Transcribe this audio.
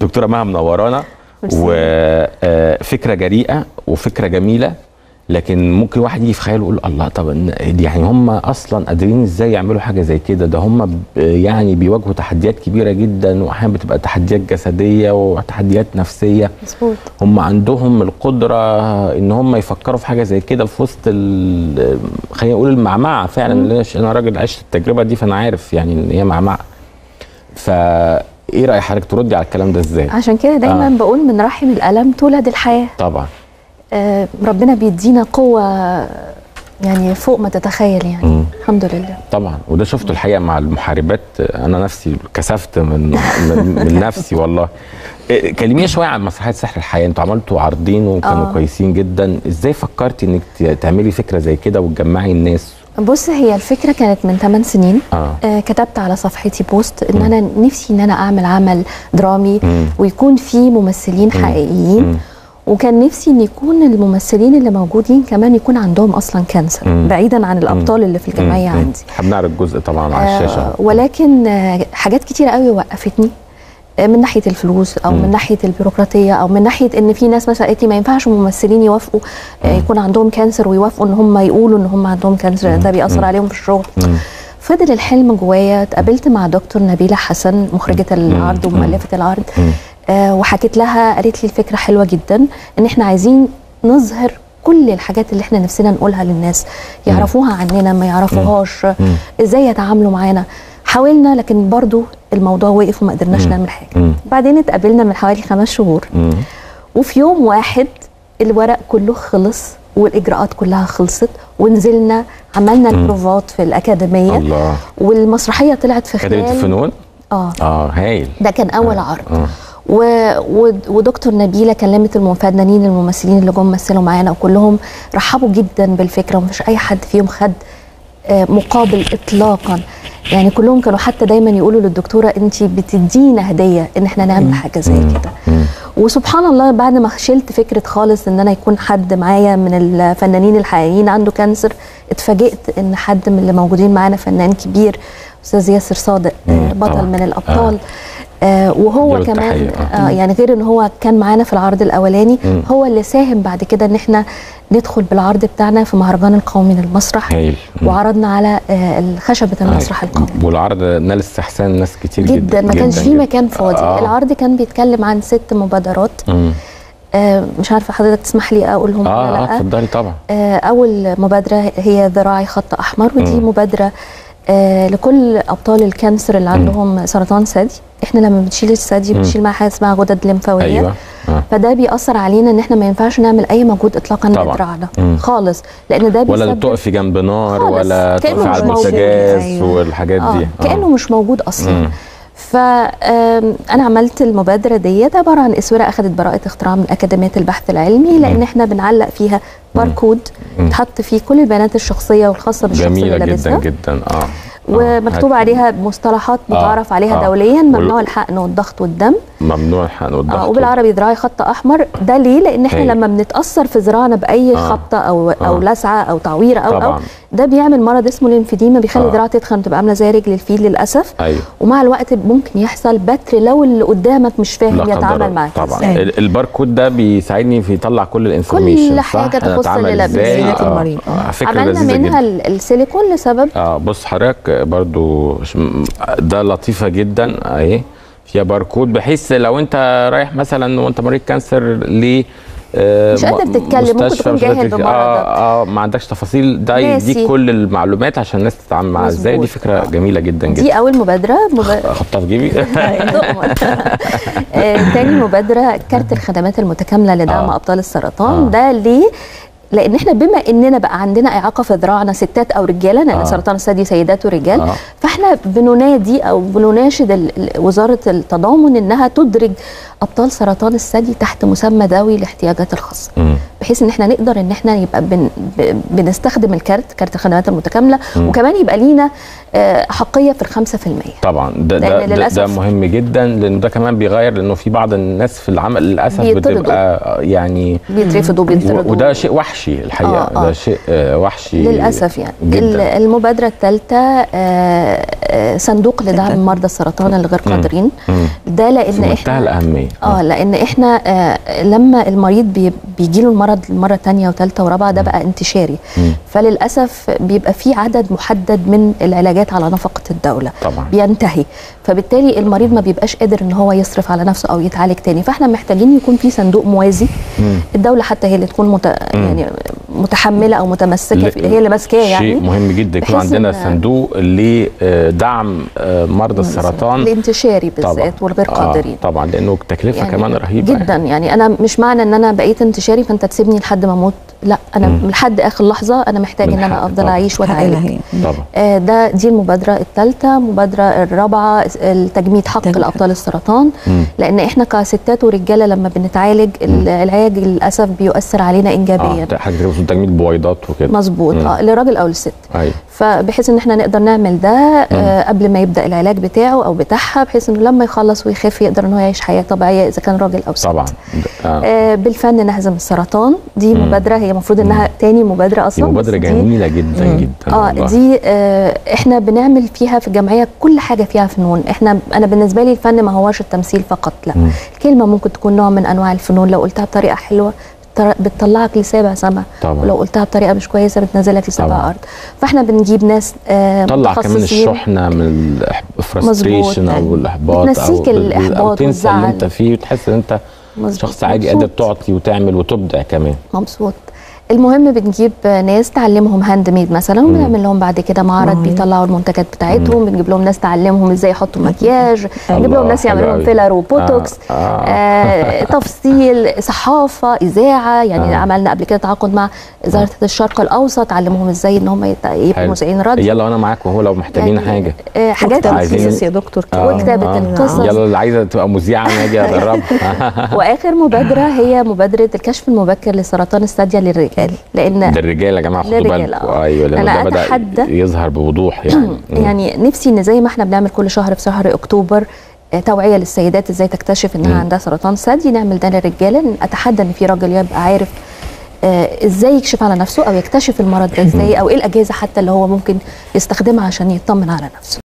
دكتوره مها منورانا ميرسي. وفكره جريئه وفكره جميله لكن ممكن واحد يجي في خياله يقول الله طب إن- يعني هم اصلا قادرين ازاي يعملوا حاجه زي كده ده هم ب- يعني بيواجهوا تحديات كبيره جدا واحيانا بتبقى تحديات جسديه وتحديات نفسيه مظبوط هم عندهم القدره ان هم يفكروا في حاجه زي كده في وسط ال- خلينا نقول المعمعه فعلا لأن انا راجل عشت التجربه دي فانا عارف يعني ان هي معمعه فايه راي حضرتك تردي على الكلام ده ازاي عشان كده دايما آه. آه. بقول من رحم الالم تولد الحياه طبعا آه ربنا بيدينا قوه يعني فوق ما تتخيل يعني مم. الحمد لله طبعا وده شفته الحقيقه مع المحاربات انا نفسي كسفت من من, من نفسي والله إيه، كلميني شويه عن مسرحيه سحر الحياه انتوا عملتوا عرضين وكانوا آه. كويسين جدا ازاي فكرتي انك ت- تعملي فكره زي كده وتجمعي الناس بص هي الفكره كانت من 8 سنين اه آه كتبت على صفحتي بوست ان انا نفسي ان انا اعمل عمل درامي مم. ويكون فيه ممثلين حقيقيين مم. وكان نفسي ان يكون الممثلين اللي موجودين كمان يكون عندهم اصلا كانسر مم. بعيدا عن الابطال اللي في الجمعيه مم. عندي احنا بنعرض جزء طبعا على الشاشه آه ولكن آه حاجات كتيرة قوي وقفتني آه، من ناحيه الفلوس او مم. من ناحيه البيروقراطيه او من ناحيه ان في ناس مثلا قالت لي ما ينفعش ممثلين يوافقوا آه، يكون عندهم كانسر ويوافقوا ان هم يقولوا ان هم عندهم كانسر لأن ده بيأثر عليهم في الشغل مم. فضل الحلم جوايا اتقابلت مع دكتور نبيله حسن مخرجه العرض ومؤلفه العرض مم. آه وحكيت لها قالت لي الفكره حلوه جدا ان احنا عايزين نظهر كل الحاجات اللي احنا نفسنا نقولها للناس يعرفوها عننا ما يعرفوهاش مم. ازاي يتعاملوا معانا حاولنا لكن برضو الموضوع وقف وما قدرناش نعمل حاجه مم. بعدين اتقابلنا من حوالي خمس شهور مم. وفي يوم واحد الورق كله خلص والاجراءات كلها خلصت ونزلنا عملنا البروفات في الاكاديميه الله والمسرحيه طلعت في كاتبه خلال الفنون اه اه هايل ده كان اول عرض اه و... و... ودكتور نبيله كلمت الفنانين الممثلين اللي جم مثلوا معانا وكلهم رحبوا جدا بالفكره ومفيش اي حد فيهم خد آه، مقابل اطلاقا يعني كلهم كانوا حتى دايما يقولوا للدكتوره انت بتدينا هديه ان احنا نعمل حاجه زي كده مم. وسبحان الله بعد ما شلت فكره خالص ان انا يكون حد معايا من الفنانين الحقيقيين عنده كانسر اتفاجئت ان حد من اللي موجودين معانا فنان كبير استاذ ياسر صادق آه، مم، بطل طبعا. من الابطال آه وهو له كمان التحية، آه. آه يعني غير ان هو كان معانا في العرض الاولاني مم. هو اللي ساهم بعد كده ان احنا ندخل بالعرض بتاعنا في مهرجان القومي للمسرح هايل مم. وعرضنا على آه خشبه المسرح القومي والعرض نال استحسان ناس كتير جدا جدا ما كانش جداً فيه جداً. مكان فاضي آه. العرض كان بيتكلم عن ست مبادرات مم. آه مش عارفه حضرتك تسمح لي اقولهم اه ولا اه لا اتفضلي طبعا آه، أول مبادرة هي ذراعي خط أحمر ودي مم. مبادرة آه، لكل أبطال الكانسر اللي عندهم سرطان ثدي احنا لما بنشيل الثدي مم. بنشيل معاه حاجة اسمها غدد لمفاوية ايوه آه. فده بيأثر علينا ان احنا ما ينفعش نعمل اي مجهود اطلاقا طبعا. لدراعنا مم. خالص لان ده ولا بيسبب تقفي جنب نار خالص. ولا كأنه تقفي على مش موجود. البوتاجاز أيوة. والحاجات آه دي كانه مش موجود اصلا مم. فانا عملت المبادره ديت عباره عن اسوره اخذت براءه اختراع من اكاديميه البحث العلمي لان احنا بنعلق فيها باركود مم. تحط فيه كل البيانات الشخصيه والخاصه بالشخص جميله اللي جدا لابسها جدا اه ومكتوب آه. عليها مصطلحات آه. متعارف عليها آه. دوليا وال- ممنوع الحقن والضغط والدم ممنوع الحقن والضغط آه وبالعربي ذراعي خط احمر ده ليه لان احنا هي. لما بنتاثر في ذراعنا باي آه. خبطه او او آه. لسعه او تعويره او او طبعاً. ده بيعمل مرض اسمه الانفيديما بيخلي آه. الذراع تتخن وتبقى عامله زي رجل الفيل للاسف ايوه ومع الوقت ممكن يحصل بتر لو اللي قدامك مش لا فاهم قدر يتعامل الله. معاك طبعا إزاي. ال- الباركود ده بيساعدني في يطلع كل الانفورميشن كل حاجة صح؟ أنا تخص أتعامل اللي إزاي؟ لابسه. آه. المريض. آه. فكره عملنا لذيذه منها جدا ال- السيليكون لسبب اه بص حضرتك برضو ش- م- ده لطيفه جدا اهي فيها باركود بحيث لو انت رايح مثلا وانت مريض كانسر ل آه، مش قادر م- تتكلم، ممكن مستشفى تكون مش قادر جاهل تتك- بمرضك. اه اه ما عندكش تفاصيل ده ناسي. يديك كل المعلومات عشان الناس تتعامل معاها ازاي دي مظبوط. فكره جميله جدا دي جدا اول مبادره مب... احطها في جيبي تؤمر. آه، تاني مبادرة كارت الخدمات المتكاملة لدعم آه. أبطال السرطان آه. ده ليه؟ لأن احنا بما إننا بقى عندنا إعاقة في ذراعنا ستات أو رجالة لأن آه. سرطان الثدي سيدات ورجال آه. فاحنا بننادي أو بنناشد ال- ال- وزارة التضامن إنها تدرج أبطال سرطان الثدي تحت مسمى ذوي الاحتياجات الخاصة مم. بحيث ان احنا نقدر ان احنا يبقى بن ب- بنستخدم الكارت كارت الخدمات المتكامله مم. وكمان يبقى لينا آه، احقيه في الخمسة في المية طبعا ده لأن ده, ده, ده للأسف- مهم جدا لان ده كمان بيغير لانه في بعض الناس في العمل للاسف بيطردوا. بتبقى يعني بيترفضوا و- بيطردوا وده شيء وحشي الحقيقه آه، آه. ده شيء آه، وحشي للاسف يعني ال- جدا المبادره الثالثه صندوق لدعم مرضى السرطان الغير مم. قادرين مم. ده في لان منتهى احنا الاهميه اه لان احنا آه لما المريض بي بيجي له المرض المره ثانيه وثالثه ورابعه ده بقى انتشاري مم. فللاسف بيبقى في عدد محدد من العلاجات على نفقه الدوله طبعا بينتهي فبالتالي المريض ما بيبقاش قادر ان هو يصرف على نفسه او يتعالج تاني فاحنا محتاجين يكون في صندوق موازي مم. الدوله حتى هي اللي تكون مت... يعني متحمله او متمسكه ل- في- هي اللي ماسكاه يعني شيء مهم جدا يكون بحيث عندنا إن- صندوق لدعم مرضى السرطان الانتشاري طبعا بالذات والغير قادرين آه طبعا لانه التكلفه يعني كمان رهيبه جدا يعني انا مش معنى ان انا بقيت انتشاري فانت تسيبني لحد ما اموت لا انا مم. لحد اخر لحظه انا محتاج من ان انا حق افضل طبعا. اعيش حق واتعالج إلهي. طبعا آه، ده دي المبادره الثالثه المبادره الرابعه التجميد حق تجميد. الابطال السرطان مم. لان احنا كستات ورجاله لما بنتعالج ال- العلاج للاسف بيؤثر علينا ايجابيا اه حاجه كده تجميد بويضات وكده مظبوط مم. اه للراجل او للست ايوه فبحيث ان احنا نقدر نعمل ده آه قبل ما يبدا العلاج بتاعه او بتاعها بحيث انه لما يخلص ويخف يقدر ان هو يعيش حياه طبيعيه اذا كان راجل او ست طبعا آه. آه بالفن نهزم السرطان دي مم. مبادره هي المفروض انها تاني مبادره دي اصلا مبادره بس دي- جميله جدا مم. جدا اه والله. دي آه احنا بنعمل فيها في الجمعيه كل حاجه فيها فنون احنا انا بالنسبه لي الفن ما هوش التمثيل فقط لا مم. الكلمه ممكن تكون نوع من انواع الفنون لو قلتها بطريقه حلوه بتر- بتطلعك لسابع سما طبعا. ولو قلتها بطريقه مش كويسه بتنزلك لسابع طبعا. ارض فاحنا بنجيب ناس آه طلع كمان متخصصين الشحنه من الفرستريشن مظبوط. او الاحباط بتنسيك او بال- الإحباط او تنسى اللي والزعل. انت فيه وتحس ان انت مظبوط. شخص عادي مبسوط. قادر تعطي وتعمل وتبدع كمان مبسوط المهم بنجيب ناس تعلمهم هاند ميد مثلا وبنعمل لهم بعد كده معرض مم. بيطلعوا المنتجات بتاعتهم بنجيب لهم ناس تعلمهم ازاي يحطوا مكياج نجيب لهم الله، ناس حلو يعملوا لهم أوي. فيلر وبوتوكس آه، آه. آه تفصيل صحافه اذاعه يعني آه. آه. عملنا قبل كده تعاقد مع وزاره الشرق الاوسط علموهم ازاي ان هم يت- يبقوا حلو. مذيعين راديو يلا وانا معاك وهو لو محتاجين يعني حاجه آه حاجات وكتابة عايزين- كتير. قصص يا دكتور آه، وكتابة آه. القصص. يلا اللي عايزه تبقى مذيعه انا اجي ادربها واخر مبادره هي مبادره الكشف المبكر لسرطان الثدي للرجال لان ده الرجاله يا جماعه خدوا للرجالة، بالكم آه. ايوه لان أنا ده بدا أتحدى- يظهر بوضوح يعني مم. يعني نفسي ان زي ما احنا بنعمل كل شهر في شهر اكتوبر آه، توعيه للسيدات ازاي تكتشف انها مم. عندها سرطان ثدي نعمل ده للرجاله إن اتحدى ان في راجل يبقى عارف آه، ازاي يكشف على نفسه او يكتشف المرض ده ازاي او ايه الاجهزه حتى اللي هو ممكن يستخدمها عشان يطمن على نفسه